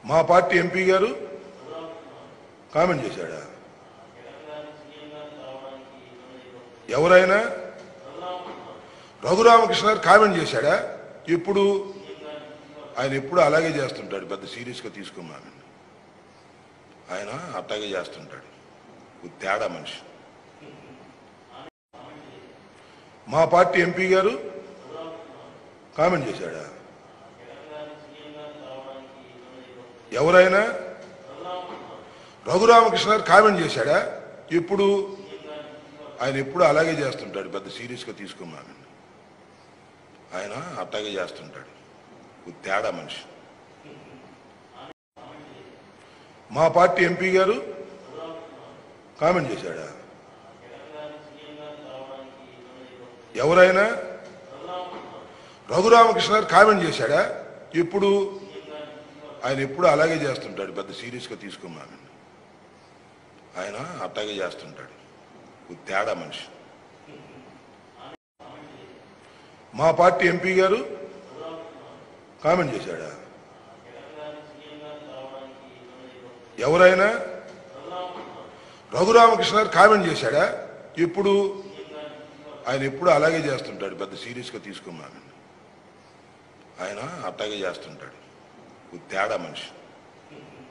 మా party MP గారు comment చేశాడా ఎవరైనా రఘురామకృష్ణ గారు కామెంట్ చేశాడా ఇప్పుడు ఆయన ఎప్పుడు అలాగే చేస్తుంటాడు పెద్ద సీరియస్గా తీసుకోమాను ఆయన అట్టాగే చేస్తుంటాడు ఇది తేడా మనిషి మా పార్టీ ఎంపీ గారు కామెంట్ చేశాడా ఎవరైనా రఘురామకృష్ణ గారు కామెంట్ చేశాడా ఇప్పుడు ఆయన ఎప్పుడు అలాగే చేస్తుంటాడు పెద్ద సీరియస్గా తీసుకోమాను ఆయన అట్టాగే చేస్తుంటాడు ఇది తేడా మనిషి మా పార్టీ ఎంపీ గారు కామెంట్ చేశాడా ఎవరైనా రఘురామకృష్ణ గారు కామెంట్ చేశాడా ఇప్పుడు ఆయన ఎప్పుడు అలాగే చేస్తుంటాడు పెద్ద సీరియస్గా తీసుకోమాను ఆయన అట్టాగే చేస్తుంటాడు ఇది తేడా మనిషి మా పార్టీ ఎంపీ గారు కామెంట్ చేశాడా ఎవరైనా రఘురామకృష్ణ గారు కామెంట్ చేశాడా ఇప్పుడు ఆయన ఎప్పుడు అలాగే చేస్తుంటాడు పెద్ద సీరియస్గా తీసుకోమాను ఆయన అట్టాగే చేస్తుంటాడు ఇది తేడా మనిషి